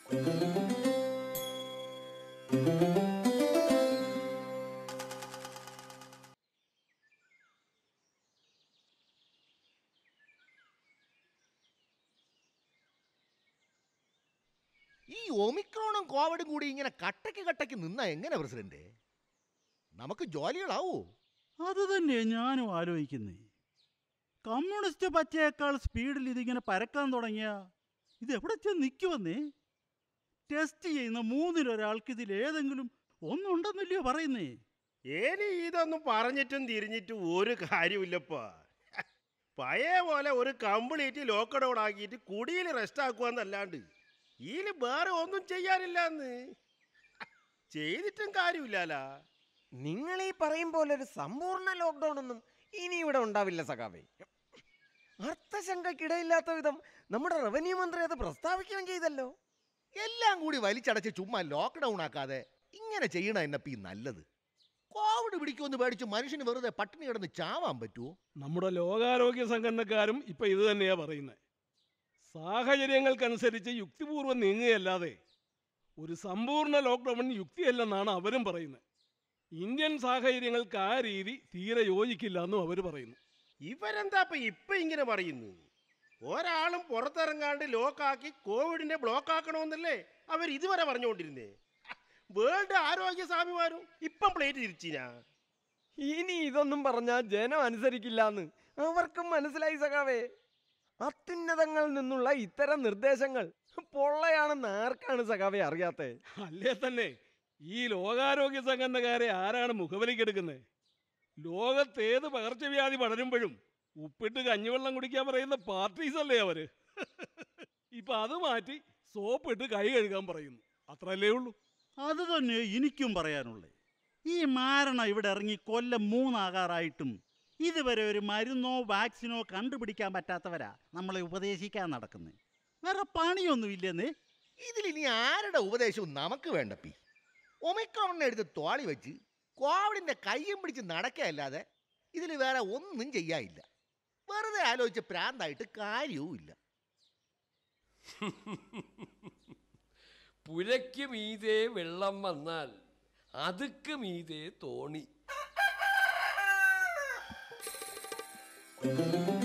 ഈ ഒമിക്രോണും കോവിഡും കൂടി ഇങ്ങനെ കട്ടയ്ക്ക് കട്ടയ്ക്ക് നിന്നാ എങ്ങനെ പ്രസിഡന്റ് നമുക്ക് ജോലികളാവോ അത് തന്നെ ഞാനും ആലോചിക്കുന്നേ കമ്മ്യൂണിസ്റ്റ് പച്ചയേക്കാൾ സ്പീഡിൽ ഇതിങ്ങനെ പരക്കാൻ തുടങ്ങിയ ഇത് എവിടെ ചെന്ന് നിൽക്കുവന്നേ ടെസ്റ്റ് ചെയ്യുന്ന മൂന്നിലൊരാൾക്ക് ഇതിൽ ഏതെങ്കിലും ഒന്നുണ്ടെന്നില്ലയോ പറയുന്നേ ഏനി ഇതൊന്നും പറഞ്ഞിട്ടും തിരിഞ്ഞിട്ടും ഒരു കാര്യമില്ലപ്പാ പഴയ പോലെ ഒരു കംപ്ലീറ്റ് ലോക്ക്ഡൗൺ ആക്കിയിട്ട് കുടിയിൽ റെസ്റ്റ് ആക്കുവാന്നല്ലാണ്ട് ഇതിൽ വേറെ ഒന്നും ചെയ്യാനില്ലെന്ന് ചെയ്തിട്ടും കാര്യമില്ലാലാ നിങ്ങൾ ഈ പറയും പോലെ ഒരു സമ്പൂർണ്ണ ലോക്ക്ഡൗൺ ഒന്നും ഇനി ഇവിടെ ഉണ്ടാവില്ല സഖാവേ അർത്ഥശങ്കയ്ക്കിടയില്ലാത്ത വിധം നമ്മുടെ റവന്യൂ മന്ത്രി അത് പ്രസ്താവിക്കുകയും ചെയ്തല്ലോ എല്ലാം കൂടി വലിച്ചടച്ച് ചുമ്മാ ലോക്ക്ഡൗൺ ആക്കാതെ ഇങ്ങനെ ചെയ്യണ എന്നപ്പീ നല്ലത് കോവിഡ് പിടിക്കുമെന്ന് പേടിച്ച് മനുഷ്യന് വെറുതെ പട്ടിണി കിടന്ന് ചാവാൻ പറ്റുമോ നമ്മുടെ ലോകാരോഗ്യ സംഘടനക്കാരും ഇപ്പൊ ഇത് തന്നെയാ പറയുന്നത് സാഹചര്യങ്ങൾക്കനുസരിച്ച് യുക്തിപൂർവ്വം നീങ്ങുകയല്ലാതെ ഒരു സമ്പൂർണ്ണ ലോക്ക്ഡൗൺ യുക്തിയല്ലെന്നാണ് അവരും പറയുന്നത് ഇന്ത്യൻ സാഹചര്യങ്ങൾക്ക് ആ രീതി തീരെ യോജിക്കില്ല എന്നും അവർ പറയുന്നു ഇവരെന്താ ഇപ്പൊ ഇപ്പൊ ഇങ്ങനെ പറയുന്നു ഒരാളും പുറത്തിറങ്ങാണ്ട് ലോക്കാക്കി കോവിഡിനെ ബ്ലോക്ക് ആക്കണമെന്നല്ലേ അവർ ഇതുവരെ പറഞ്ഞുകൊണ്ടിരുന്നേ വേൾഡ് ആരോഗ്യ സ്വാമിമാരും ഇപ്പം പ്ലേറ്റ് തിരിച്ചിനാ ഇനി ഇതൊന്നും പറഞ്ഞാൽ ജനം അനുസരിക്കില്ല എന്ന് അവർക്കും മനസ്സിലായി സഖാവേ അത്യുന്നതങ്ങളിൽ നിന്നുള്ള ഇത്തരം നിർദ്ദേശങ്ങൾ പൊള്ളയാണെന്ന് ആർക്കാണ് സഖാവെ അറിയാത്തേ അല്ലേ തന്നെ ഈ ലോകാരോഗ്യ സംഘടനക്കാരെ ആരാണ് മുഖവലിക്കെടുക്കുന്നത് ലോകത്തേത് പകർച്ചവ്യാധി പടരുമ്പോഴും ഉപ്പിട്ട് കഞ്ഞിവെള്ളം കുടിക്കാൻ പറയുന്ന പാർട്ടീസ് അല്ലേ അവര് ഇപ്പൊ അത് മാറ്റി സോപ്പിട്ട് കൈ കഴുകാൻ പറയുന്നു അത്രല്ലേ ഉള്ളൂ അത് തന്നെ എനിക്കും പറയാനുള്ളേ ഈ മാരണം ഇവിടെ ഇറങ്ങി കൊല്ലം മൂന്നാകാറായിട്ടും ഇതുവരെ ഒരു മരുന്നോ വാക്സിനോ കണ്ടുപിടിക്കാൻ പറ്റാത്തവരാ നമ്മളെ ഉപദേശിക്കാൻ നടക്കുന്നത് വേറെ പണിയൊന്നുമില്ലെന്നേ ഇതിലിനി ആരുടെ ഉപദേശവും നമുക്ക് വേണ്ടപ്പി ഒമിക്രോണിനെ എടുത്ത് തോളി വെച്ച് കോവിഡിന്റെ കയ്യും പിടിച്ച് നടക്കുകയല്ലാതെ ഇതിൽ വേറെ ഒന്നും ചെയ്യാനില്ല വെറുതെ ആലോചിച്ച് പ്രാന്തായിട്ട് കാര്യവുമില്ല പുരയ്ക്ക് മീതെ വെള്ളം വന്നാൽ അതുക്ക് മീതെ തോണി